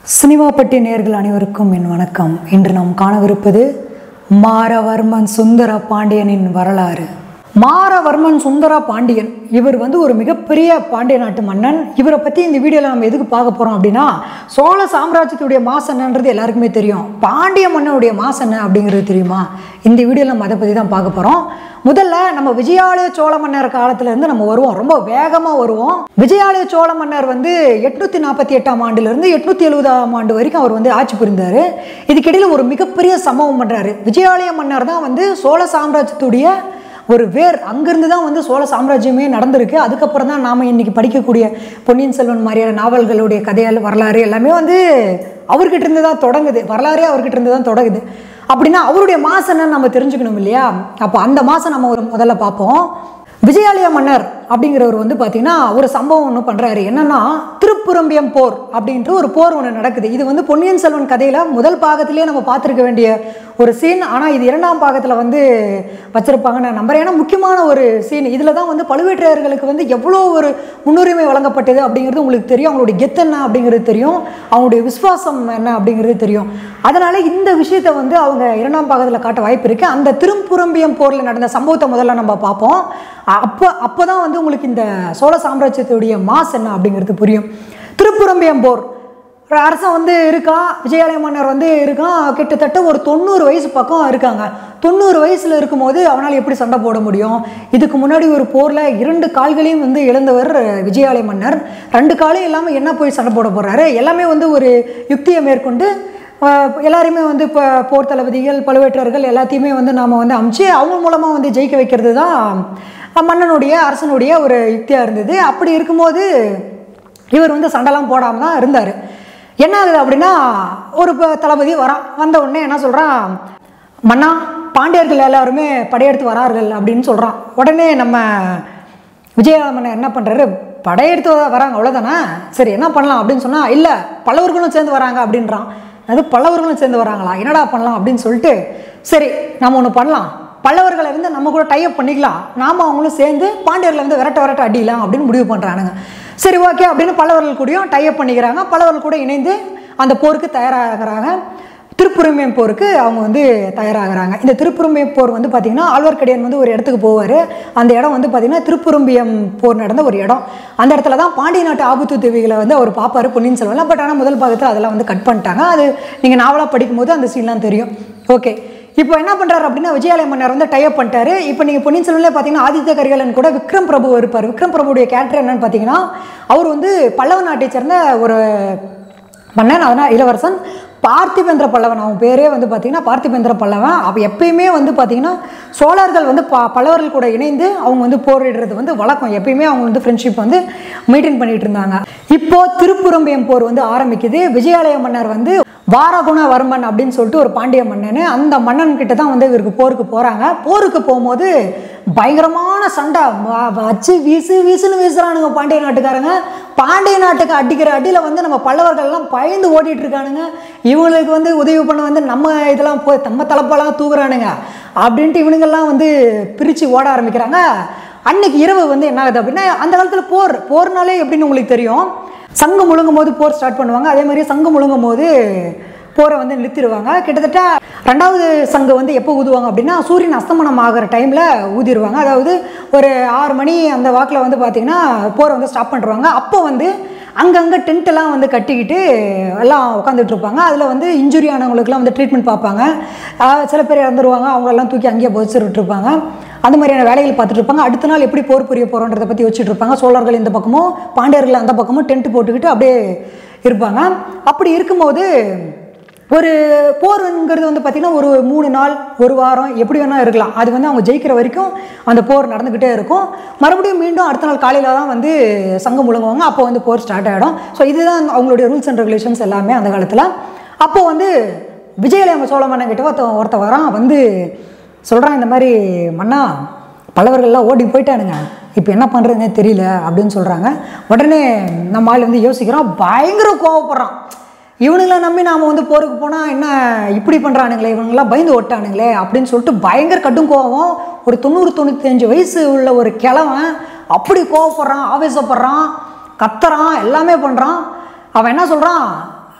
சினிமாப்பட்டி நேர்கள் அனைவருக்கும் என் வணக்கம் இன்று நாம் காணவிருப்பது மாரவர்மன் சுந்தர பாண்டியனின் வரலாறு மாரவர்மன் சுந்தர பாண்டியன் இவர் வந்து ஒரு மிகப்பெரிய பாண்டிய நாட்டு மன்னன் இவரை பற்றி இந்த வீடியோவில் நம்ம எதுக்கு பார்க்க போகிறோம் அப்படின்னா சோழ சாம்ராஜ்யத்துடைய மாசம் என்னன்றது எல்லாருக்குமே தெரியும் பாண்டிய மன்னனுடைய மாசம் என்ன அப்படிங்கிறது தெரியுமா இந்த வீடியோவில் நம்ம அதை பற்றி தான் பார்க்க போகிறோம் முதல்ல நம்ம விஜயாலய சோழ மன்னர் காலத்திலேருந்து நம்ம வருவோம் ரொம்ப வேகமாக வருவோம் விஜயாலய சோழ மன்னர் வந்து எட்நூற்றி நாற்பத்தி எட்டாம் ஆண்டுலேருந்து எட்நூற்றி எழுபதாம் ஆண்டு வரைக்கும் அவர் வந்து ஆட்சி புரிந்தார் இதுக்கிடையில் ஒரு மிகப்பெரிய சம்பவம் பண்ணுறாரு விஜயாலய மன்னர் தான் வந்து சோழ சாம்ராஜ்யத்துடைய ஒரு வேர் அங்கிருந்து தான் வந்து சோழ சாம்ராஜ்யமே நடந்திருக்கு அதுக்கப்புறம் தான் நாம் இன்னைக்கு படிக்கக்கூடிய பொன்னியின் செல்வன் மாதிரியான நாவல்களுடைய கதையால் வரலாறு எல்லாமே வந்து அவர்கிட்ட இருந்து தான் தொடங்குது வரலாறே அவர்கிட்ட இருந்து தான் தொடங்குது அப்படின்னா அவருடைய மாதம் என்னன்னு நம்ம தெரிஞ்சுக்கணும் இல்லையா அப்போ அந்த மாதம் நம்ம ஒரு முதல்ல பார்ப்போம் விஜயாலய மன்னர் அப்படிங்கிறவர் வந்து பார்த்தீங்கன்னா ஒரு சம்பவம் ஒன்று பண்ணுறாரு என்னன்னா திருப்புரம்பியம் போர் அப்படின்ற ஒரு போர் ஒன்று நடக்குது இது வந்து பொன்னியின் செல்வன் கதையில் முதல் பாகத்திலே நம்ம பார்த்துருக்க வேண்டிய ஒரு சீன் ஆனால் இது இரண்டாம் பாகத்தில் வந்து வச்சிருப்பாங்கன்னு நான் நம்புறேன் ஏன்னா முக்கியமான ஒரு சீன் இதில் தான் வந்து பழுவேற்றையர்களுக்கு வந்து எவ்வளோ ஒரு முன்னுரிமை வழங்கப்பட்டது அப்படிங்கிறது உங்களுக்கு தெரியும் அவங்களுடைய கெத் என்ன அப்படிங்கிறது தெரியும் அவங்களுடைய விசுவாசம் என்ன அப்படிங்கிறது தெரியும் அதனால் இந்த விஷயத்தை வந்து அவங்க இரண்டாம் பாகத்தில் காட்ட வாய்ப்பு இருக்குது அந்த திருப்புரம்பியம் போரில் நடந்த சம்பவத்தை முதல்ல நம்ம பார்ப்போம் அப்போ அப்போ தான் வந்து உங்களுக்கு இந்த சோழ சாம்ராஜ்யத்துடைய மாஸ் என்ன அப்படிங்கிறது புரியும் திருப்புரம்பியம் போர் ஒரு அரசன் வந்து இருக்கான் விஜயாலய மன்னர் வந்து இருக்கான் கிட்டத்தட்ட ஒரு தொண்ணூறு வயசு பக்கம் இருக்காங்க தொண்ணூறு வயசில் இருக்கும்போது அவனால் எப்படி சண்டை போட முடியும் இதுக்கு முன்னாடி ஒரு போரில் இரண்டு கால்களையும் வந்து இழந்தவர் விஜயாலய மன்னர் ரெண்டு காலையும் இல்லாமல் என்ன போய் சண்டை போட போகிறாரு எல்லாமே வந்து ஒரு யுக்தியை மேற்கொண்டு அஹ், எல்லாரையுமே வந்து இப்போ போர் தளபதிகள் பழுவேற்றர்கள் எல்லாத்தையுமே வந்து நாம் வந்து அமுச்சு அவங்க மூலமாக வந்து ஜெயிக்க வைக்கிறது தான் மன்னனுடைய அரசனுடைய ஒரு யுக்தியாக இருந்தது அப்படி இருக்கும்போது இவர் வந்து சண்டைலாம் போடாமல் தான் இருந்தார் என்ன ஆகுது அப்படின்னா ஒரு ப- தளபதி வரான் வந்த உடனே என்ன சொல்கிறான் மன்னா பாண்டியர்கள் எல்லாருமே படையெடுத்து வரார்கள் அப்படின்னு சொல்கிறான் உடனே நம்ம விஜயமன்னன் என்ன பண்ணுறாரு படையெடுத்து வ- வராங்க அவ்வளோதானே சரி என்ன பண்ணலாம் அப்படின்னு சொன்னால் இல்லை பல்லவர்களும் சேர்ந்து வராங்க அப்படின்றான் அது பல்லவர்களும் சேர்ந்து வராங்களா என்னடா பண்ணலாம் அப்படின்னு சொல்லிட்டு சரி நம்ம ஒன்று பண்ணலாம் பல்லவர்களை வந்து நம்ம கூட டைப் பண்ணிக்கலாம் நாம அவங்களும் சேர்ந்து பாண்டியர்களை வந்து விரட்ட விரட்ட அடிக்கலாம் அப்படின்னு முடிவு பண்ணுறானுங்க சரி ஓகே அப்படின்னு பல்லவர்கள் கூடயும் டைப் பண்ணிக்கிறாங்க பல்லவர்கள் கூட இணைந்து அந்த போருக்கு தயாராகிறாங்க திருப்புரம்பியம் போருக்கு அவங்க வந்து தயாராகிறாங்க இந்த திருப்புரம்பியம் போர் வந்து பார்த்திங்கன்னா ஆழ்வார்க்கடியான் வந்து ஒரு இடத்துக்கு போவார் அந்த இடம் வந்து பார்த்திங்கன்னா திருப்புரம்பியம் போர் நடந்த ஒரு இடம் அந்த இடத்துல தான் பாண்டிய நாட்டு ஆபத்து தேவிகளை வந்து அவர் பார்ப்பாரு பொன்னியின் செல்வன் பட் ஆனால் முதல் பாகத்தில் அதெல்லாம் வந்து கட் பண்ணிட்டாங்க அது நீங்கள் நாவலாக படிக்கும்போது அந்த சீன்லாம் தெரியும் ஓகே இப்போ என்ன பண்ணுறாரு அப்படின்னா விஜயாலய மன்னர் வந்து டைப் பண்ணிட்டாரு இப்போ நீங்கள் பொன்னியின் செல்வன்ல பார்த்தீங்கன்னா ஆதித்ய கரிகாலன் கூட விக்ரம் பிரபு இருப்பார் விக்ரம் பிரபுடைய கேரக்டர் என்னன்னு பார்த்தீங்கன்னா அவர் வந்து பல்லவ நாட்டை சேர்ந்த ஒரு மன்னன் அதனால் இளவரசன் பார்த்திபேந்திர பல்லவன் அவன் பேரே வந்து பார்த்தீங்கன்னா பார்த்திபேந்திர பல்லவன் அப்போ எப்பயுமே வந்து பார்த்தீங்கன்னா சோழர்கள் வந்து ப பல்லவர்கள் கூட இணைந்து அவங்க வந்து போரிடுறது வந்து வழக்கம் எப்பயுமே அவங்க வந்து ஃப்ரெண்ட்ஷிப் வந்து மெயின்டைன் பண்ணிட்டு இருந்தாங்க இப்போ திருப்புரம்பியம் போர் வந்து ஆரம்பிக்குது விஜயாலய மன்னர் வந்து வாரகுணவர்மன் அப்படின்னு சொல்லிட்டு ஒரு பாண்டிய மன்னன் அந்த மன்னன் கிட்ட தான் வந்து இவருக்கு போருக்கு போகிறாங்க போருக்கு போகும்போது பயங்கரமான சண்டை வ- வச்சு வீசு வீசுன்னு வீசுறானுங்க பாண்டிய நாட்டுக்காரங்க பாண்டிய நாட்டுக்கு அடிக்கிற அடியில் வந்து நம்ம பல்லவர்கள்லாம் பயந்து ஓடிட்டு இருக்கானுங்க இவங்களுக்கு வந்து உதவி பண்ண வந்து நம்ம இதெல்லாம் போய் நம்ம தலைப்பெல்லாம் தூக்குறானுங்க அப்படின்ட்டு இவனுங்கெல்லாம் வந்து பிரித்து ஓட ஆரம்பிக்கிறாங்க அன்னைக்கு இரவு வந்து என்ன ஆகுது அப்படின்னா அந்த காலத்தில் போர் போர்னாலே எப்படின்னு உங்களுக்கு தெரியும் சங்கம் முழுங்கும் போது போர் ஸ்டார்ட் பண்ணுவாங்க அதே மாதிரி சங்கம் முழுங்கும் போது போரை வந்து நிறுத்திடுவாங்க கிட்டத்தட்ட ரெண்டாவது சங்கு வந்து எப்போ ஊதுவாங்க அப்படின்னா சூரியன் அஸ்தமனம் ஆகிற டைமில் ஊதிடுவாங்க அதாவது ஒரு ஆறு மணி அந்த வாக்கில் வந்து பார்த்திங்கன்னா போரை வந்து ஸ்டாப் பண்ணுறாங்க அப்போ வந்து அங்கங்கே டென்ட்டெல்லாம் வந்து கட்டிக்கிட்டு எல்லாம் உட்காந்துட்டு இருப்பாங்க அதில் வந்து இன்ஜுரி ஆனவங்களுக்குலாம் வந்து ட்ரீட்மெண்ட் பார்ப்பாங்க ஆஹ் சில பேர் இறந்துருவாங்க அவங்களெல்லாம் தூக்கி அங்கேயே புதைச்சு விட்டுருப்பாங்க அந்த மாதிரியான வேலைகள் பார்த்துட்டு இருப்பாங்க அடுத்த நாள் எப்படி போர் புரிய போகிறோன்றதை பற்றி வச்சுட்டு இருப்பாங்க சோழர்கள் இந்த பக்கமும் பாண்டியர்கள் அந்த பக்கமும் டென்ட் போட்டுக்கிட்டு அப்படியே இருப்பாங்க அப்படி இருக்கும்போது ஒரு போருங்கிறது வந்து பார்த்திங்கன்னா ஒரு மூணு நாள் ஒரு வாரம் எப்படி வேணால் இருக்கலாம் அது வந்து அவங்க ஜெயிக்கிற வரைக்கும் அந்த போர் நடந்துக்கிட்டே இருக்கும் மறுபடியும் மீண்டும் அடுத்த நாள் காலையில் தான் வந்து சங்கம் முழுங்குவாங்க அப்போ வந்து போர் ஸ்டார்ட் ஆகிடும் ஸோ இதுதான் அவங்களுடைய ரூல்ஸ் அண்ட் ரெகுலேஷன்ஸ் எல்லாமே அந்த காலத்தில் அப்போ வந்து விஜயலய சோழ மன்னன் கிட்ட ஒருத்த ஒருத்த வரான் வந்து சொல்கிறான் இந்த மாதிரி மன்னா பல்லவர்கள்லாம் ஓடி போயிட்டானுங்க இப்போ என்ன பண்ணுறதுனே தெரியல அப்படின்னு சொல்கிறாங்க உடனே நம்ம ஆள் வந்து யோசிக்கிறோம் பயங்கர கோவப்படுறான் இவனுங்களை நம்பி நாம் வந்து போருக்கு போனால் என்ன இப்படி பண்ணுறானுங்களே இவனுங்களாம் பயந்து ஓட்டானுங்களே அப்படின்னு சொல்லிட்டு பயங்கர கடும் கோவம் ஒரு தொண்ணூறு தொண்ணூத்தஞ்சு வயசு உள்ள ஒரு கிழவன் அப்படி கோவப்படுறான் ஆவேசப்படுறான் கத்துறான் எல்லாமே பண்ணுறான் அவன் என்ன சொல்கிறான்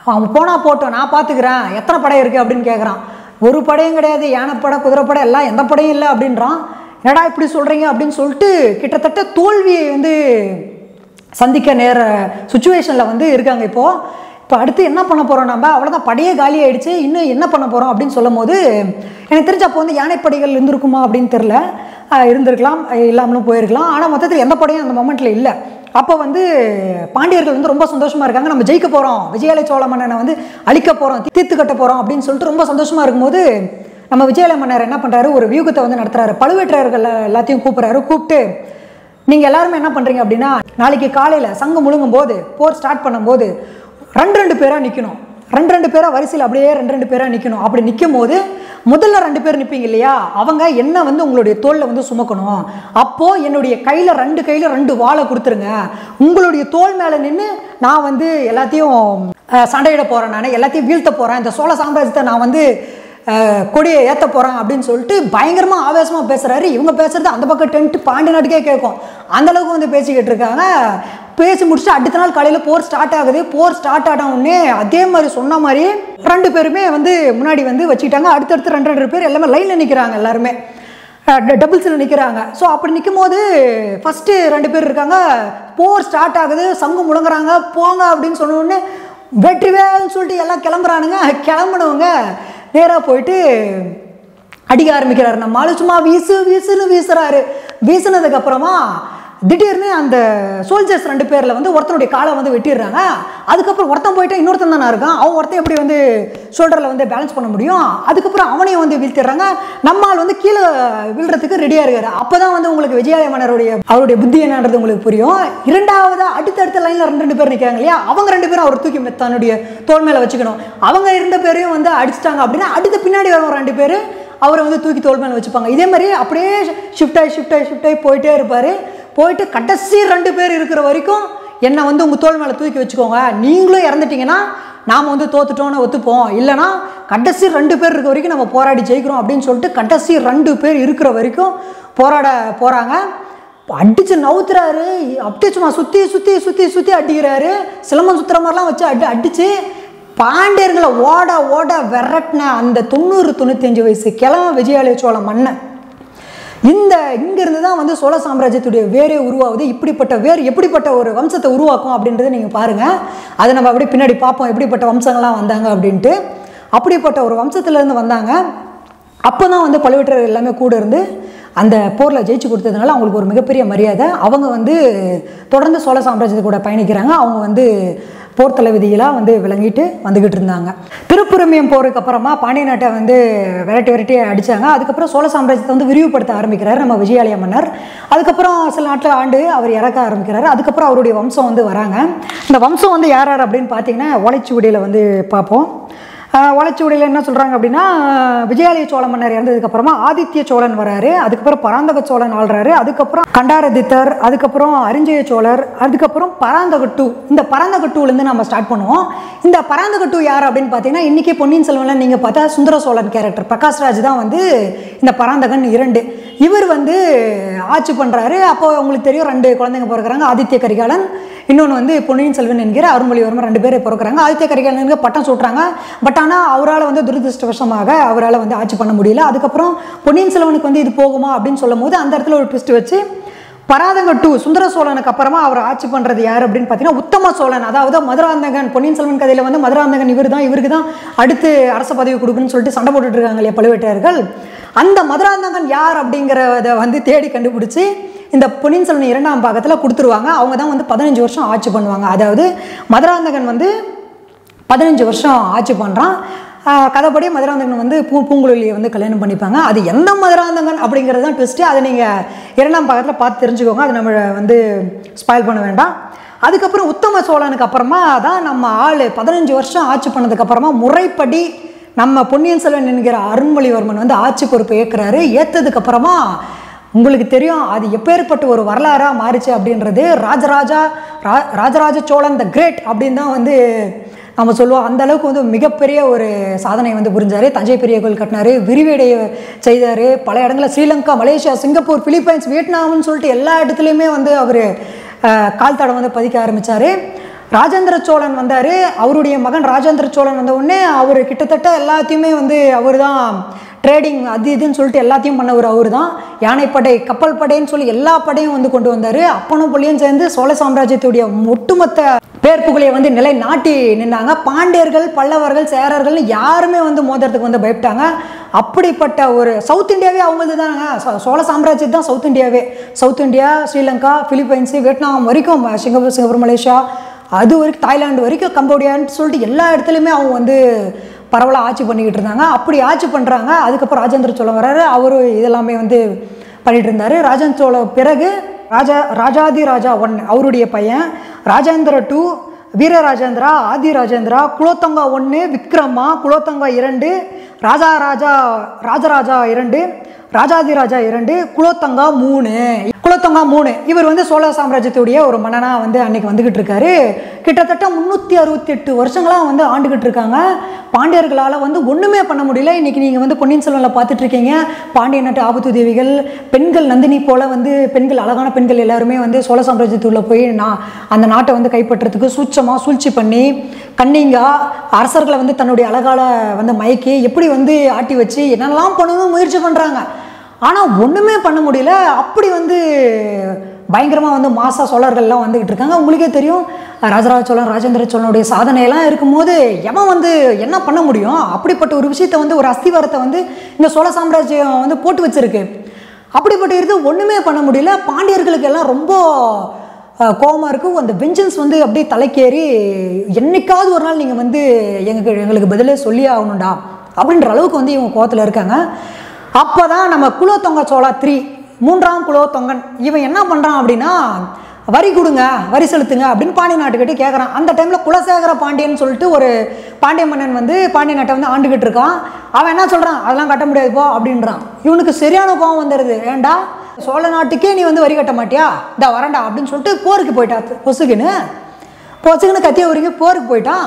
அவன் போனால் போட்டோம் நான் பார்த்துக்கிறேன் எத்தனை படை இருக்குது அப்படின்னு கேட்குறான் ஒரு படையும் கிடையாது யானைப்படை குதிரைப்படை எல்லாம் எந்த படையும் இல்லை அப்படின்றான் என்னடா இப்படி சொல்கிறீங்க அப்படின்னு சொல்லிட்டு கிட்டத்தட்ட தோல்வியை வந்து சந்திக்க நேர சுச்சுவேஷனில் வந்து இருக்காங்க இப்போது இப்போ அடுத்து என்ன பண்ண போகிறோம் நம்ம அவ்வளோதான் படையே காலி ஆயிடுச்சு இன்னும் என்ன பண்ண போகிறோம் அப்படின்னு சொல்லும் போது எனக்கு தெரிஞ்ச அப்போ வந்து யானைப்படைகள் இருந்திருக்குமா அப்படின்னு தெரில ஆஹ் இருந்திருக்கலாம் அஹ் இல்லாமலும் போயிருக்கலாம் ஆனால் மொத்தத்தில் எந்த படையும் அந்த மொமெண்ட்டில் இல்லை அப்போ வந்து பாண்டியர்கள் வந்து ரொம்ப சந்தோஷமாக இருக்காங்க நம்ம ஜெயிக்க போகிறோம் விஜயாலய சோழ மன்னனை வந்து அழிக்க போகிறோம் தீர்த்து கட்ட போகிறோம் அப்படின்னு சொல்லிட்டு ரொம்ப சந்தோஷமாக இருக்கும்போது நம்ம விஜயாலய மன்னர் என்ன பண்ணுறாரு ஒரு வியூகத்தை வந்து நடத்துறாரு பழுவேற்றையர்கள் எல்லாத்தையும் கூப்பிட்றாரு கூப்பிட்டு நீங்கள் எல்லாருமே என்ன பண்ணுறீங்க அப்படின்னா நாளைக்கு காலையில் சங்கம் முழுங்கும் போது போர் ஸ்டார்ட் பண்ணும்போது ரெண்டு ரெண்டு பேராக நிற்கணும் ரெண்டு ரெண்டு பேராக வரிசையில் அப்படியே ரெண்டு ரெண்டு பேராக நிற்கணும் அப்படி நிற்கும் போது முதல்ல ரெண்டு பேர் நிற்பீங்க இல்லையா அவங்க என்ன வந்து உங்களுடைய தோளில் வந்து சுமக்கணும் அப்போது என்னுடைய கையில் ரெண்டு கையில் ரெண்டு வாழை கொடுத்துருங்க உங்களுடைய தோல் மேலே நின்று நான் வந்து எல்லாத்தையும் அஹ், சண்டையிட போகிறேன் நான் எல்லாத்தையும் வீழ்த்த போகிறேன் இந்த சோழ சாம்ராஜ்யத்தை நான் வந்து அஹ், கொடியை ஏற்ற போகிறேன் அப்படின்னு சொல்லிட்டு பயங்கரமாக ஆவேசமாக பேசுகிறாரு இவங்க பேசுறது அந்த பக்கம் டென்ட் பாண்டி நாட்டுக்கே கேட்கும் அந்த அளவுக்கு வந்து பேசிக்கிட்டு இருக்காங்க பேசி முடிச்சுட்டு அடுத்த நாள் காலையில் போர் ஸ்டார்ட் ஆகுது போர் ஸ்டார்ட் ஆன உடனே அதே மாதிரி சொன்ன மாதிரி ரெண்டு பேருமே வந்து முன்னாடி வந்து வச்சுக்கிட்டாங்க அடுத்தடுத்து ரெண்டு ரெண்டு பேர் எல்லாமே லைனில் நிற்கிறாங்க எல்லாருமே டபுள்ஸில் நிற்கிறாங்க ஸோ அப்படி நிற்கும் போது ஃபஸ்ட்டு ரெண்டு பேர் இருக்காங்க போர் ஸ்டார்ட் ஆகுது சங்கு முழங்குறாங்க போங்க அப்படின்னு சொன்ன உடனே வெற்றிவேல்னு சொல்லிட்டு எல்லாம் கிளம்புறானுங்க கிளம்புனவங்க நேராக போயிட்டு அடிக்க ஆரம்பிக்கிறாரு நம்ம ஆளு சும்மா வீசு வீசுன்னு வீசுறாரு வீசுனதுக்கு அப்புறமா திடீர்னு அந்த சோல்ஜர்ஸ் ரெண்டு பேரில் வந்து ஒருத்தனுடைய காலை வந்து வெட்டிடுறாங்க அதுக்கப்புறம் ஒருத்தன் போயிட்டு இன்னொருத்தன் தானே இருக்கான் அவன் ஒருத்தன் எப்படி வந்து ஷோல்டரில் வந்து பேலன்ஸ் பண்ண முடியும் அதுக்கப்புறம் அவனையும் வந்து வீழ்த்திடுறாங்க நம்ம ஆள் வந்து கீழே விழுறதுக்கு ரெடியாக இருக்காரு அப்போ தான் வந்து உங்களுக்கு விஜயாலய மன்னருடைய அவருடைய புத்தி என்னன்றது உங்களுக்கு புரியும் இரண்டாவது அடுத்தடுத்த லைனில் ரெண்டு ரெண்டு பேர் நிற்கிறாங்க இல்லையா அவங்க ரெண்டு பேரும் அவர் தூக்கி தன்னுடைய தோல் மேலே வச்சுக்கணும் அவங்க இரண்டு பேரையும் வந்து அடிச்சிட்டாங்க அப்படின்னா அடுத்த பின்னாடி வரும் ரெண்டு பேர் அவரை வந்து தூக்கி தோல் மேலே வச்சுப்பாங்க இதே மாதிரி அப்படியே ஷிஃப்ட் ஆகி ஷிஃப்ட் ஆகி ஷிஃப்ட் ஆகி போயிட்டே இருப்பார் போயிட்டு கடைசி ரெண்டு பேர் இருக்கிற வரைக்கும் என்னை வந்து உங்கள் தோல் மேலே தூக்கி வச்சுக்கோங்க நீங்களும் இறந்துட்டீங்கன்னா நாம் வந்து தோத்துட்டோன்னு ஒத்துப்போம் இல்லைனா கடைசி ரெண்டு பேர் இருக்க வரைக்கும் நம்ம போராடி ஜெயிக்கிறோம் அப்படின்னு சொல்லிட்டு கடைசி ரெண்டு பேர் இருக்கிற வரைக்கும் போராட போகிறாங்க அடிச்சு நவுத்துறாரு அப்படியே சும்மா சுற்றி சுற்றி சுற்றி சுற்றி அடிக்கிறாரு சிலம்பம் சுற்றுற மாதிரிலாம் வச்சு அடி அடித்து பாண்டியர்களை ஓட ஓட விரட்டின அந்த தொண்ணூறு தொண்ணூத்தஞ்சு வயசு கிழமை விஜயாலய சோழ மன்னன் இந்த இங்கிருந்து தான் வந்து சோழ சாம்ராஜ்யத்துடைய வேரே உருவாகுது இப்படிப்பட்ட வேர் எப்படிப்பட்ட ஒரு வம்சத்தை உருவாக்கும் அப்படின்றத நீங்கள் பாருங்கள் அதை நம்ம அப்படியே பின்னாடி பார்ப்போம் எப்படிப்பட்ட வம்சங்கள்லாம் வந்தாங்க அப்படின்ட்டு அப்படிப்பட்ட ஒரு வம்சத்துலேருந்து வந்தாங்க அப்போ தான் வந்து பழுவேட்டரர் எல்லாமே கூட இருந்து அந்த போரில் ஜெயிச்சு கொடுத்ததுனால அவங்களுக்கு ஒரு மிகப்பெரிய மரியாதை அவங்க வந்து தொடர்ந்து சோழ சாம்ராஜ்யத்து கூட பயணிக்கிறாங்க அவங்க வந்து போர் தளபதிகளாக வந்து விளங்கிட்டு வந்துக்கிட்டு இருந்தாங்க திருப்புரமியம் போருக்கு அப்புறமா பாண்டிய நாட்டை வந்து விரட்டி விரட்டி அடித்தாங்க அதுக்கப்புறம் சோழ சாம்ராஜ்யத்தை வந்து விரிவுபடுத்த ஆரம்பிக்கிறார் நம்ம விஜயாலய மன்னர் அதுக்கப்புறம் சில நாட்டில் ஆண்டு அவர் இறக்க ஆரம்பிக்கிறாரு அதுக்கப்புறம் அவருடைய வம்சம் வந்து வராங்க இந்த வம்சம் வந்து யார் யார் அப்படின்னு பார்த்தீங்கன்னா ஓலைச்சுவடியில் வந்து பார்ப்போம் ஓலைச்சுவடியில் என்ன சொல்கிறாங்க அப்படின்னா விஜயாலய சோழ மன்னர் இறந்ததுக்கப்புறமா ஆதித்ய சோழன் வராரு அதுக்கப்புறம் பராந்தக சோழன் ஆள்றாரு அதுக்கப்புறம் கண்டாரதித்தர் அதுக்கப்புறம் அரிஞ்சய சோழர் அதுக்கப்புறம் பராந்தகட்டு இந்த பராந்தகட்டுலேருந்து நம்ம ஸ்டார்ட் பண்ணுவோம் இந்த பராந்தகட்டு யார் அப்படின்னு பார்த்தீங்கன்னா இன்றைக்கி பொன்னியின் செல்வனில் நீங்கள் பார்த்தா சுந்தர சோழன் கேரக்டர் பிரகாஷ்ராஜ் தான் வந்து இந்த பராந்தகன் இரண்டு இவர் வந்து ஆட்சி பண்ணுறாரு அப்போ உங்களுக்கு தெரியும் ரெண்டு குழந்தைங்க பிறக்கிறாங்க ஆதித்ய கரிகாலன் இன்னொன்று வந்து பொன்னியின் செல்வன் என்கிற அருள்மொழிவர்மன் ரெண்டு பேர் பிறக்கிறாங்க ஆதித்ய கரிகாலனுக்கு பட்டம் சூட்டுறாங்க பட் ஆனால் அவரால் வந்து துரதிருஷ்டவசமாக அவரால் வந்து ஆட்சி பண்ண முடியல அதுக்கப்புறம் பொன்னியின் செல்வனுக்கு வந்து இது போகுமா அப்படின்னு சொல்லும் போது அந்த இடத்துல ஒரு ட்விஸ்ட் வச்சு பராதங்க டூ சுந்தர சோழனுக்கு அப்புறமா அவர் ஆட்சி பண்ணுறது யார் அப்படின்னு பார்த்தீங்கன்னா உத்தம சோழன் அதாவது மதுராந்தகன் பொன்னியின் செல்வன் கதையில் வந்து மதுராந்தகன் இவர் தான் இவருக்கு தான் அடுத்து அரச பதவி கொடுக்குன்னு சொல்லிட்டு சண்டை போட்டுட்டு இருக்காங்க இல்லையா பழுவேட்டையர்கள் அந்த மதுராந்தகன் யார் அப்படிங்கிறத வந்து தேடி கண்டுபிடிச்சி இந்த பொன்னியின் செல்வன் இரண்டாம் பாகத்தில் கொடுத்துருவாங்க அவங்க தான் வந்து பதினஞ்சு வருஷம் ஆட்சி பண்ணுவாங்க அதாவது மதுராந்தகன் வந்து பதினஞ்சு வருஷம் ஆட்சி பண்ணுறான் கதைப்படி மதுராந்தகன் வந்து பூ பூங்குழலியை வந்து கல்யாணம் பண்ணிப்பாங்க அது எந்த மதுராந்தகன் அப்படிங்கிறது தான் ட்விஸ்ட்டு அதை நீங்கள் இரண்டாம் பாகத்தில் பார்த்து தெரிஞ்சுக்கோங்க அது நம்ம வந்து ஸ்பாயில் பண்ண வேண்டாம் அதுக்கப்புறம் உத்தம சோழனுக்கு அப்புறமா தான் நம்ம ஆள் பதினஞ்சு வருஷம் ஆட்சி பண்ணதுக்கப்புறமா முறைப்படி நம்ம பொன்னியின் செல்வன் என்கிற அருண்மொழிவர்மன் வந்து ஆட்சி பொறுப்பை ஏற்கிறாரு ஏற்றதுக்கப்புறமா உங்களுக்கு தெரியும் அது எப்பேற்பட்ட ஒரு வரலாறாக மாறிச்சு அப்படின்றது ராஜராஜா ரா ராஜராஜ சோழன் த கிரேட் அப்படின்னு தான் வந்து நம்ம சொல்லுவோம் அந்த அளவுக்கு வந்து மிகப்பெரிய ஒரு சாதனை வந்து புரிஞ்சார் தஞ்சை பெரிய கோயில் கட்டினார் விரிவடைய செய்தார் பல இடங்களில் ஸ்ரீலங்கா மலேசியா சிங்கப்பூர் பிலிப்பைன்ஸ் வியட்நாம்னு சொல்லிட்டு எல்லா இடத்துலையுமே வந்து அவர் கால் தடம் வந்து பதிக்க ஆரம்பித்தார் ராஜேந்திர சோழன் வந்தார் அவருடைய மகன் ராஜேந்திர சோழன் வந்த உடனே அவர் கிட்டத்தட்ட எல்லாத்தையுமே வந்து அவர் தான் ட்ரேடிங் அது இதுன்னு சொல்லிட்டு எல்லாத்தையும் பண்ணவர் அவர் தான் யானைப்படை கப்பல் படைன்னு சொல்லி எல்லா படையும் வந்து கொண்டு வந்தார் அப்பனும் புள்ளியும் சேர்ந்து சோழ சாம்ராஜ்யத்துடைய ஒட்டுமொத்த பேர் புகழையை வந்து நிலை நாட்டி நின்னாங்க பாண்டியர்கள் பல்லவர்கள் சேரர்கள்னு யாருமே வந்து மோதிரத்துக்கு வந்து பயப்பட்டாங்க அப்படிப்பட்ட ஒரு சவுத் இந்தியாவே அவங்களது தானங்க சோ- சோழ சாம்ராஜ்யம் தான் சவுத் இந்தியாவே South India Sri Lanka Philippines Vietnam வரைக்கும் சிங்கப்பூர் சிங்கப்பூர் மலேசியா அது வரைக்கும் தாய்லாந்து வரைக்கும் கம்போடியான்னு சொல்லிட்டு எல்லா இடத்துலையுமே அவங்க வந்து பரவலாக ஆட்சி பண்ணிக்கிட்டு இருந்தாங்க அப்படி ஆட்சி பண்ணுறாங்க அதுக்கப்புறம் ராஜேந்திர சோழன் வராரு அவரு இதெல்லாமே வந்து பண்ணிட்டு இருந்தார் ராஜேந்திர சோழ பிறகு ராஜா ராஜாதி ராஜா ஒன் அவருடைய பையன் ராஜேந்திர டூ வீரராஜேந்திரா ஆதி ராஜேந்திரா குலோத்தங்கா ஒன்று விக்ரமா குலோத்தங்கா இரண்டு ராஜா ராஜா ராஜராஜா இரண்டு ராஜாதிராஜா இரண்டு குலோத்தங்கா மூணு குலோத்தங்கா மூணு இவர் வந்து சோழ சாம்ராஜ்யத்துடைய ஒரு மன்னனாக வந்து அன்னைக்கு வந்துக்கிட்டு இருக்காரு கிட்டத்தட்ட முந்நூற்றி அறுபத்தி எட்டு வருஷங்களாக வந்து ஆண்டுகிட்டு இருக்காங்க பாண்டியர்களால் வந்து ஒன்றுமே பண்ண முடியல இன்னைக்கு நீங்கள் வந்து பொன்னியின் செல்வனில் பார்த்துட்டு இருக்கீங்க பாண்டிய நாட்டு ஆபத்து தேவிகள் பெண்கள் நந்தினி போல வந்து பெண்கள் அழகான பெண்கள் எல்லாருமே வந்து சோழ சாம்ராஜ்யத்துக்குள்ள போய் நான் அந்த நாட்டை வந்து கைப்பற்றுறதுக்கு சூட்சமாக சூழ்ச்சி பண்ணி கன்னிங்கா அரசர்களை வந்து தன்னுடைய அழகால வந்து மயக்கி எப்படி வந்து ஆட்டி வச்சு என்னெல்லாம் பண்ணணும்னு முயற்சி பண்ணுறாங்க ஆனால் ஒன்றுமே பண்ண முடியல அப்படி வந்து பயங்கரமாக வந்து மாசா சோழர்கள்லாம் வந்துக்கிட்டு இருக்காங்க உங்களுக்கே தெரியும் ராஜராஜ சோழன் ராஜேந்திர சோழனுடைய சாதனையெல்லாம் இருக்கும்போது எவன் வந்து என்ன பண்ண முடியும் அப்படிப்பட்ட ஒரு விஷயத்தை வந்து ஒரு அஸ்திவாரத்தை வந்து இந்த சோழ சாம்ராஜ்யம் வந்து போட்டு வச்சிருக்கு அப்படிப்பட்ட இது ஒன்றுமே பண்ண முடியல பாண்டியர்களுக்கு எல்லாம் ரொம்ப அஹ், கோவமா இருக்கும் அந்த வெஞ்சன்ஸ் வந்து அப்படியே தலைக்கேறி என்னைக்காவது ஒரு நாள் நீங்கள் வந்து எங்களுக்கு எங்களுக்கு பதிலே சொல்லி ஆகணும்டா அப்படின்ற அளவுக்கு வந்து இவங்க கோவத்தில் இருக்காங்க அப்போ தான் நம்ம குலோத்தொங்க சோழா த்ரீ மூன்றாம் குலோத்தொங்கன் இவன் என்ன பண்ணுறான் அப்படின்னா வரி கொடுங்க வரி செலுத்துங்க அப்படின்னு பாண்டிய நாட்டுக்கிட்ட கேட்குறான் அந்த டைமில் குலசேகர பாண்டியன் சொல்லிட்டு ஒரு பாண்டிய மன்னன் வந்து பாண்டிய நாட்டை வந்து ஆண்டுகிட்டு இருக்கான் அவன் என்ன சொல்கிறான் அதெல்லாம் கட்ட முடியாது போ அப்படின்றான் இவனுக்கு சரியான கோவம் வந்துடுது ஏன்டா சோழ நாட்டுக்கே நீ வந்து வரி கட்ட மாட்டியா இந்த வரேன்டா அப்படின்னு சொல்லிட்டு போருக்கு போயிட்டா பொசுக்குன்னு பொசுக்குன்னு கத்திய உரிங்க போருக்கு போயிட்டான்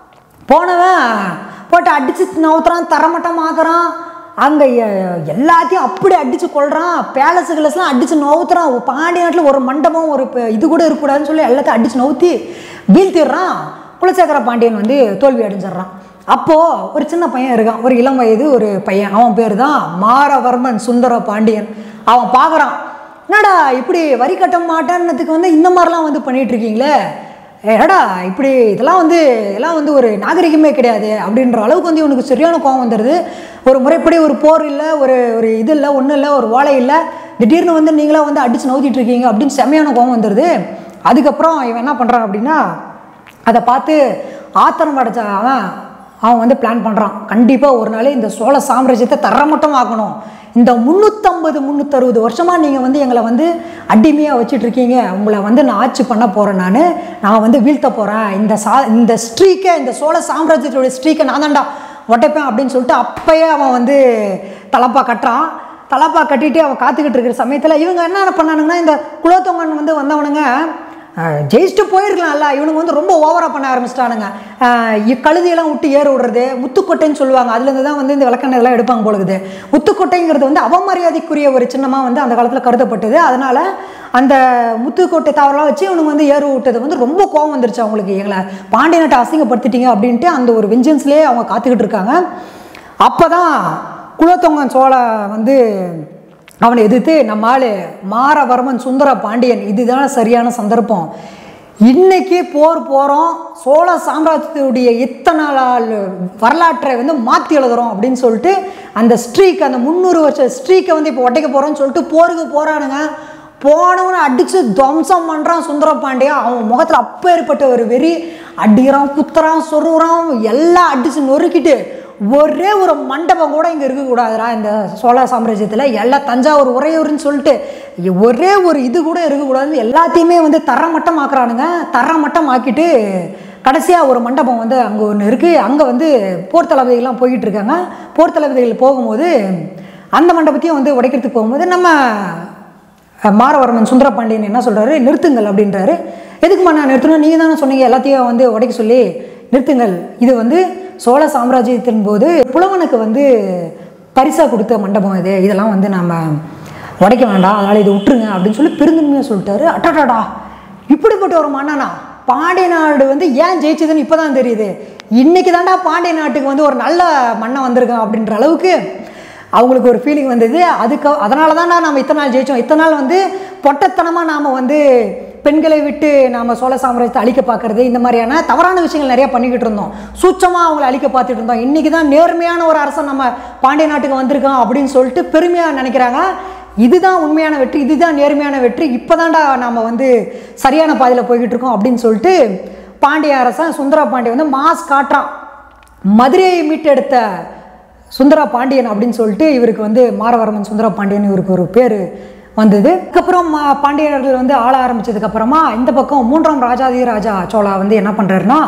போனவன் போட்டு அடித்து நவுத்துறான் தரமட்டம் ஆக்குறான் அங்கே எல்லாத்தையும் அப்படி அடித்து கொள்றான் பேலஸு கிளஸ்லாம் அடித்து நவுத்துறான் பாண்டிய நாட்டில் ஒரு மண்டபம் ஒரு ப- இது கூட இருக்கக்கூடாதுன்னு சொல்லி எல்லாத்தையும் அடித்து நவுத்தி வீழ்த்திடுறான் குலசேகர பாண்டியன் வந்து தோல்வி அடைஞ்சிடுறான் அப்போது ஒரு சின்ன பையன் இருக்கான் ஒரு இளம் வயது ஒரு பையன் அவன் பேர் தான் மாரவர்மன் சுந்தர பாண்டியன் அவன் பார்க்குறான் என்னடா இப்படி வரி கட்ட மாட்டேன்னதுக்கு வந்து இந்த மாதிரிலாம் வந்து பண்ணிட்டு இருக்கீங்களே ஏடா இப்படி இதெல்லாம் வந்து இதெல்லாம் வந்து ஒரு நாகரிகமே கிடையாது அப்படின்ற அளவுக்கு வந்து இவனுக்கு சரியான கோவம் வந்துடுது ஒரு முறைப்படி ஒரு போர் இல்லை ஒரு ஒரு இது இல்லை ஒன்றும் இல்லை ஒரு ஓலை இல்லை திடீர்னு வந்து நீங்களா வந்து அடித்து நவுத்திட்டு இருக்கீங்க அப்படின்னு செமையான கோவம் வந்துடுது அதுக்கப்புறம் இவன் என்ன பண்ணுறான் அப்படின்னா அதை பார்த்து ஆத்திரம் அடைச்ச அவன் அவன் வந்து பிளான் பண்ணுறான் கண்டிப்பாக ஒரு நாள் இந்த சோழ சாம்ராஜ்யத்தை தரமட்டம் ஆக்கணும் இந்த முந்நூற்றம்பது முந்நூற்றறுபது வருஷமாக நீங்கள் வந்து எங்களை வந்து அடிமையாக வச்சுட்டு இருக்கீங்க உங்களை வந்து நான் ஆட்சி பண்ண போகிறேன் நான் நான் வந்து வீழ்த்த போகிறேன் இந்த சா இந்த ஸ்ட்ரீக்கை இந்த சோழ சாம்ராஜ்யத்தோட ஸ்ட்ரீக்கை நான் தான்டா ஒட்டைப்பேன் அப்படின்னு சொல்லிட்டு அப்பயே அவன் வந்து தலப்பா கட்டுறான் தலப்பா கட்டிட்டு அவன் காத்துக்கிட்டு இருக்கிற சமயத்தில் இவங்க என்ன பண்ணானுங்கன்னா இந்த குலோத்தொங்கன் வந்து வந்தவனுங்க அஹ், ஜெயிச்சுட்டு போயிருக்கலாம்ல இவனுங்க வந்து ரொம்ப ஓவராக பண்ண ஆரம்பிச்சிட்டானுங்க கழுதியெல்லாம் விட்டு ஏறு விடுறது முத்துக்கொட்டைன்னு சொல்லுவாங்க அதுலேருந்து தான் வந்து இந்த விளக்கெண்ணெய் இதெல்லாம் எடுப்பாங்க போலுக்குது முத்துக்கொட்டைங்கிறது வந்து அவமரியாதைக்குரிய ஒரு சின்னமாக வந்து அந்த காலத்தில் கருதப்பட்டது அதனால் அந்த முத்துக்கோட்டை தாவரெல்லாம் வச்சு இவனுங்க வந்து ஏறு விட்டது வந்து ரொம்ப கோவம் வந்துருச்சு அவங்களுக்கு எங்களை பாண்டிய நாட்டை அசிங்கப்படுத்திட்டீங்க அப்படின்ட்டு அந்த ஒரு வெஞ்சன்ஸ்லேயே அவங்க காத்துக்கிட்டு இருக்காங்க அப்போ தான் குலத்தொங்கன் சோழ வந்து அவனை எதிர்த்து நம்ம ஆளு மாரவர்மன் சுந்தர பாண்டியன் இதுதான் சரியான சந்தர்ப்பம் இன்னைக்கு போர் போகிறோம் சோழ சாம்ராஜ்யத்துடைய இத்தனை நாள் வரலாற்றை வந்து மாற்றி எழுதுறோம் அப்படின்னு சொல்லிட்டு அந்த ஸ்ட்ரீக் அந்த முந்நூறு வருஷ ஸ்ட்ரீக்கை வந்து இப்போ உடைக்க போகிறோம்னு சொல்லிட்டு போருக்கு போகிறானுங்க போனவனை அடித்து துவம்சம் பண்ணுறான் சுந்தர பாண்டியா அவன் முகத்தில் அப்பேற்பட்ட ஒரு வெறி அடிக்கிறான் குத்துறான் சொருகிறான் எல்லாம் அடித்து நொறுக்கிட்டு ஒரே ஒரு மண்டபம் கூட இங்கே இருக்கக்கூடாதுடா இந்த சோழ சாம்ராஜ்யத்தில் எல்லாம் தஞ்சாவூர் உறையூர்னு சொல்லிட்டு ஒரே ஒரு இது கூட இருக்கக்கூடாது எல்லாத்தையுமே வந்து தரமட்டம் ஆக்குறானுங்க தரமட்டம் ஆக்கிட்டு கடைசியாக ஒரு மண்டபம் வந்து அங்கே ஒன்று இருக்குது அங்கே வந்து போர் தளபதிகள்லாம் போய்கிட்டு இருக்காங்க போர் தளபதிகள் போகும்போது அந்த மண்டபத்தையும் வந்து உடைக்கிறதுக்கு போகும்போது நம்ம மாரவர்மன் சுந்தரபாண்டியன் என்ன சொல்கிறாரு நிறுத்துங்கள் அப்படின்றாரு எதுக்குமா நான் நிறுத்தணும் நீங்கள் தானே சொன்னீங்க எல்லாத்தையும் வந்து உடைக்க சொல்லி நிறுத்துங்கள் இது வந்து சோழ சாம்ராஜ்யத்தின் போது புலவனுக்கு வந்து பரிசாக கொடுத்த மண்டபம் இது இதெல்லாம் வந்து நம்ம உடைக்க வேண்டாம் அதனால் இதை விட்டுருங்க அப்படின்னு சொல்லி பெருந்தன்மையாக சொல்லிட்டாரு அட்டாடாடா இப்படிப்பட்ட ஒரு மன்னனா பாண்டிய நாடு வந்து ஏன் ஜெயிச்சதுன்னு இப்போ தான் தெரியுது இன்னைக்கு தாண்டா பாண்டிய நாட்டுக்கு வந்து ஒரு நல்ல மன்னன் வந்திருக்கான் அப்படின்ற அளவுக்கு அவங்களுக்கு ஒரு ஃபீலிங் வந்தது அதுக்கு அதனால தான்டா நம்ம இத்தனை நாள் ஜெயிச்சோம் இத்தனை நாள் வந்து பொட்டத்தனமாக நாம் வந்து பெண்களை விட்டு நாம் சோழ சாம்ராஜ்யத்தை அழிக்க பார்க்கறது இந்த மாதிரியான தவறான விஷயங்கள் நிறைய பண்ணிக்கிட்டு இருந்தோம் சூட்சமாக அவங்கள அழிக்க பார்த்துட்டு இருந்தோம் இன்றைக்கி தான் நேர்மையான ஒரு அரசன் நம்ம பாண்டிய நாட்டுக்கு வந்திருக்கோம் அப்படின்னு சொல்லிட்டு பெருமையாக நினைக்கிறாங்க இதுதான் உண்மையான வெற்றி இதுதான் நேர்மையான வெற்றி இப்போதான்டா நாம் வந்து சரியான பாதையில் போய்கிட்டு இருக்கோம் அப்படின்னு சொல்லிட்டு பாண்டிய அரசன் சுந்தர பாண்டிய வந்து மாஸ் காட்டுறான் மதுரையை மீட்டெடுத்த சுந்தர பாண்டியன் அப்படின்னு சொல்லிட்டு இவருக்கு வந்து மாரவர்மன் சுந்தர பாண்டியன் இவருக்கு ஒரு பேர் வந்தது அதுக்கப்புறம் மா- பாண்டியர்கள் வந்து ஆள ஆரம்பிச்சதுக்கு அப்புறமா இந்த பக்கம் மூன்றாம் ராஜாதி ராஜா சோழா வந்து என்ன பண்ணுறாருன்னா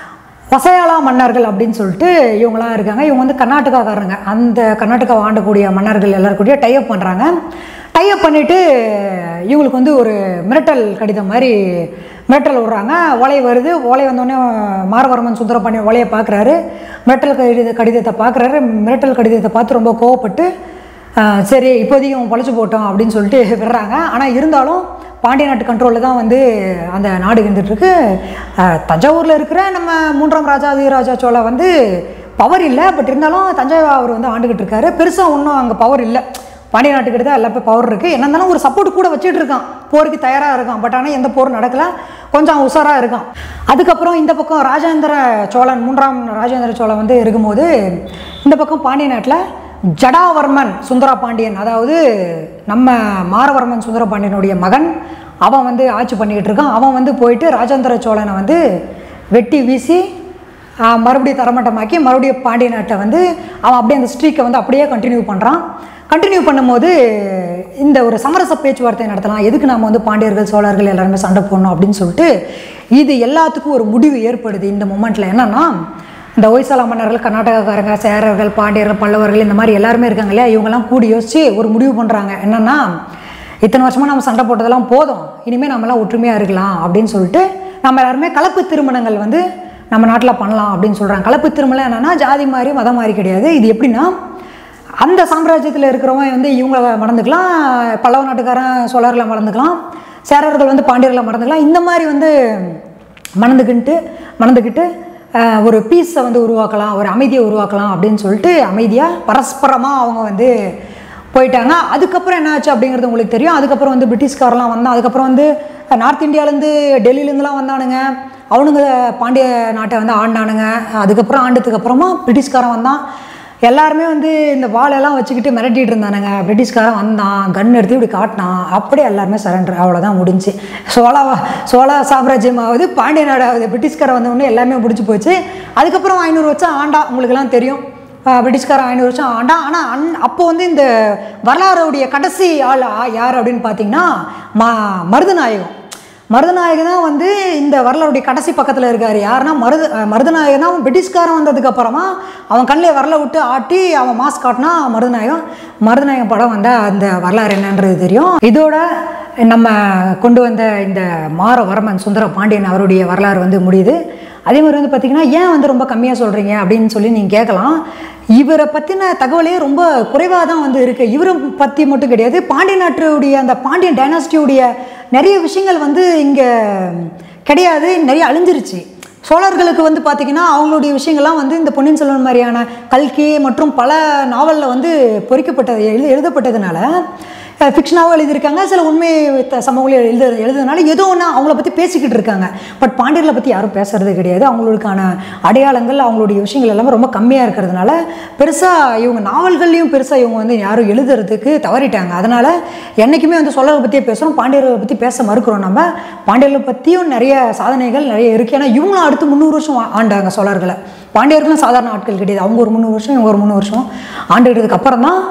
வசையாளா மன்னர்கள் அப்படின்னு சொல்லிட்டு இவங்களாம் இருக்காங்க இவங்க வந்து கர்நாடகாக்காரங்க அந்த கர்நாடகா ஆண்டக்கூடிய மன்னர்கள் எல்லாரும் கூடயும் டைப் பண்ணுறாங்க டைப் பண்ணிவிட்டு இவங்களுக்கு வந்து ஒரு மிரட்டல் கடிதம் மாதிரி மிரட்டல் விடுறாங்க ஓலை வருது ஓலை வந்தோடனே மாரவர்மன் சுந்தரபாண்டியன் ஓலையை பார்க்குறாரு மிரட்டல் கடித கடிதத்தை பார்க்குறாரு மிரட்டல் கடிதத்தை பார்த்து ரொம்ப கோவப்பட்டு ஆஹ் சரி இப்போதைக்கு அவன் பொழைச்சு போட்டோம் அப்படின்னு சொல்லிட்டு விடுறாங்க ஆனால் இருந்தாலும் பாண்டிய நாட்டு கண்ட்ரோலில் தான் வந்து அந்த நாடு இருந்துகிட்ருக்கு தஞ்சாவூரில் இருக்கிற நம்ம மூன்றாம் ராஜாதி ராஜா சோழா வந்து பவர் இல்லை பட் இருந்தாலும் தஞ்சாவூர் வந்து ஆண்டுகிட்டு இருக்காரு பெருசாக ஒன்றும் அங்கே பவர் இல்லை பாண்டிய நாட்டுக்கிட்ட தான் எல்லாமே பவர் இருக்குது என்ன இருந்தாலும் ஒரு சப்போர்ட் கூட வச்சுட்டு இருக்கான் போருக்கு தயாராக இருக்கான் பட் ஆனால் எந்த போரும் நடக்கல கொஞ்சம் உஷாராக இருக்கான் அதுக்கப்புறம் இந்த பக்கம் ராஜேந்திர சோழன் மூன்றாம் ராஜேந்திர சோழன் வந்து இருக்கும்போது இந்த பக்கம் பாண்டிய நாட்டில் ஜடாவர்மன் சுந்தர பாண்டியன் அதாவது நம்ம மாரவர்மன் சுந்தர பாண்டியனுடைய மகன் அவன் வந்து ஆட்சி பண்ணிக்கிட்டு இருக்கான் அவன் வந்து போயிட்டு ராஜேந்திர சோழனை வந்து வெட்டி வீசி ஆஹ், மறுபடியும் தரமட்டமாக்கி மறுபடியும் பாண்டிய நாட்டை வந்து அவன் அப்படியே அந்த ஸ்ட்ரீக்கை வந்து அப்படியே கண்டினியூ பண்ணுறான் கண்டினியூ பண்ணும்போது இந்த ஒரு சமரச பேச்சுவார்த்தை நடத்தலாம் எதுக்கு நம்ம வந்து பாண்டியர்கள் சோழர்கள் எல்லாருமே சண்டை போடணும் அப்படின்னு சொல்லிட்டு இது எல்லாத்துக்கும் ஒரு முடிவு ஏற்படுது இந்த மூமெண்ட்டில் என்னன்னா இந்த ஒய்சாலா மன்னர்கள் கர்நாடகாக்காரங்க சேரர்கள் பாண்டியர்கள் பல்லவர்கள் இந்த மாதிரி எல்லாருமே இருக்காங்க இல்லையா இவங்கெல்லாம் கூடி யோசிச்சு ஒரு முடிவு பண்ணுறாங்க என்னன்னா இத்தனை வருஷமாக நம்ம சண்டை போட்டதெல்லாம் போதும் இனிமேல் நம்மலாம் ஒற்றுமையாக இருக்கலாம் அப்படின்னு சொல்லிட்டு நம்ம எல்லாருமே கலப்பு திருமணங்கள் வந்து நம்ம நாட்டில் பண்ணலாம் அப்படின்னு சொல்கிறாங்க கலப்பு திருமணம் என்னன்னா ஜாதி மாதிரி மதம் மாதிரி கிடையாது இது எப்படின்னா அந்த சாம்ராஜ்யத்தில் இருக்கிறவன் வந்து இவங்கள மறந்துக்கலாம் பல்லவ நாட்டுக்காரன் சோழர்களை மறந்துக்கலாம் சேரர்கள் வந்து பாண்டியர்களை மறந்துக்கலாம் இந்த மாதிரி வந்து மணந்துக்கிட்டு மணந்துக்கிட்டு ஆஹ், ஒரு பீஸை வந்து உருவாக்கலாம் ஒரு அமைதியை உருவாக்கலாம் அப்படின்னு சொல்லிட்டு அமைதியாக பரஸ்பரமாக அவங்க வந்து போயிட்டாங்க அதுக்கப்புறம் என்ன ஆச்சு அப்படிங்கிறது உங்களுக்கு தெரியும் அதுக்கப்புறம் வந்து பிரிட்டிஷ்காரெலாம் வந்தான் அதுக்கப்புறம் வந்து நார்த் இந்தியாவிலேருந்து டெல்லியிலேருந்துலாம் வந்தானுங்க அவனுங்க பாண்டிய நாட்டை வந்து ஆண்டானுங்க அதுக்கப்புறம் ஆண்டதுக்கு அப்புறமா பிரிட்டிஷ்காரன் வந்தான் எல்லாருமே வந்து இந்த வாளெல்லாம் வச்சுக்கிட்டு மிரட்டிட்டு இருந்தானுங்க பிரிட்டிஷ்காரன் வந்தான் கன் எடுத்து இப்படி காட்டினான் அப்படியே எல்லாருமே சரண்டர் அவ்வளோதான் முடிஞ்சு சோழா சோழா சாம்ராஜ்யமாவது பாண்டிய நாடாவது பிரிட்டிஷ்காரன் வந்த உடனே எல்லாமே முடிஞ்சு போச்சு அதுக்கப்புறம் ஐநூறு வருஷம் ஆண்டா உங்களுக்கெல்லாம் தெரியும் ஆஹ் பிரிட்டிஷ்காரன் ஐநூறு வருஷம் ஆண்டா ஆனால் அன் அப்போ வந்து இந்த வரலாறுடைய கடைசி ஆள் ஆ- யார் அப்படின்னு பார்த்தீங்கன்னா ம மருதநாயகம் மருதநாயகன் தான் வந்து இந்த வரலாறுடைய கடைசி பக்கத்தில் இருக்கார் யாருன்னா மருத அஹ் மருதநாயகன் தான் பிரிட்டிஷ்காரன் வந்ததுக்கு அப்புறமா அவன் கண்ணில் வரல விட்டு ஆட்டி அவன் மாஸ் காட்டினா மருதநாயகம் மருதநாயகம் படம் வந்தால் அந்த வரலாறு என்னன்றது தெரியும் இதோட நம்ம கொண்டு வந்த இந்த மாரவர்மன் சுந்தர பாண்டியன் அவருடைய வரலாறு வந்து முடியுது அதே மாதிரி வந்து பார்த்திங்கன்னா ஏன் வந்து ரொம்ப கம்மியாக சொல்கிறீங்க அப்படின்னு சொல்லி நீங்கள் கேட்கலாம் இவரை பற்றின தகவலே ரொம்ப குறைவாக தான் வந்து இருக்குது இவரை பற்றி மட்டும் கிடையாது பாண்டிய நாட்டுடைய அந்த பாண்டியன் டைனாஸ்டியுடைய நிறைய விஷயங்கள் வந்து இங்கே கிடையாது நிறைய அழிஞ்சிருச்சு சோழர்களுக்கு வந்து பார்த்திங்கன்னா அவங்களுடைய விஷயங்கள்லாம் வந்து இந்த பொன்னியின் செல்வன் மாதிரியான கல்கி மற்றும் பல நாவலில் வந்து பொறிக்கப்பட்டது எழு எழுதப்பட்டதுனால ஃபிக்ஷனாகவும் எழுதியிருக்காங்க சில உண்மை த- சம்பவங்களும் எழுத எழுதுனால ஏதோ ஒன்று அவங்கள பற்றி பேசிக்கிட்டு இருக்காங்க பட் பாண்டியர்களை பற்றி யாரும் பேசுறது கிடையாது அவங்களுக்கான அடையாளங்கள் அவங்களுடைய விஷயங்கள் எல்லாமே ரொம்ப கம்மியாக இருக்கிறதுனால பெருசாக இவங்க நாவல்கள்லையும் பெருசாக இவங்க வந்து யாரும் எழுதுறதுக்கு தவறிட்டாங்க அதனால் என்றைக்குமே வந்து சோழர்களை பற்றியே பேசுகிறோம் பாண்டியர்களை பற்றி பேச மறுக்கிறோம் நம்ம பாண்டியர்களை பற்றியும் நிறைய சாதனைகள் நிறைய இருக்குது ஏன்னா இவங்களும் அடுத்து முந்நூறு வருஷம் ஆ- ஆண்டாங்க சோழர்களை பாண்டியர்களும் சாதாரண ஆட்கள் கிடையாது அவங்க ஒரு முந்நூறு வருஷம் இவங்க ஒரு முந்நூறு வருஷம் ஆண்டுகிட்டதுக்கு அப்புறம் தான்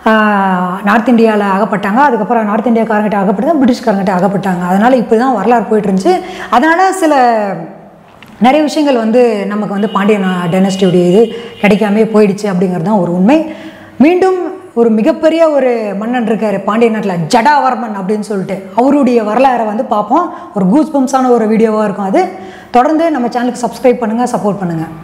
நார்த் இந்தியாவில் அகப்பட்டாங்க அதுக்கப்புறம் நார்த் இந்தியாக்காரங்கிட்ட அகப்பட்டு பிரிட்டிஷ்காரங்கிட்ட அகப்பட்டாங்க அதனால் இப்படி தான் வரலாறு போயிட்டு இருந்துச்சு அதனால் சில நிறைய விஷயங்கள் வந்து நமக்கு வந்து பாண்டிய டைனஸ்டியுடைய இது கிடைக்காமே போயிடுச்சு அப்படிங்கிறது தான் ஒரு உண்மை மீண்டும் ஒரு மிகப்பெரிய ஒரு மன்னன் இருக்கார் பாண்டிய நாட்டில் ஜடாவர்மன் அப்படின்னு சொல்லிட்டு அவருடைய வரலாறை வந்து பார்ப்போம் ஒரு கூஸ் பம்ஸான ஒரு வீடியோவாக இருக்கும் அது தொடர்ந்து நம்ம சேனலுக்கு சப்ஸ்கிரைப் பண்ணுங்கள் சப்போர்ட் பண்ணுங்கள்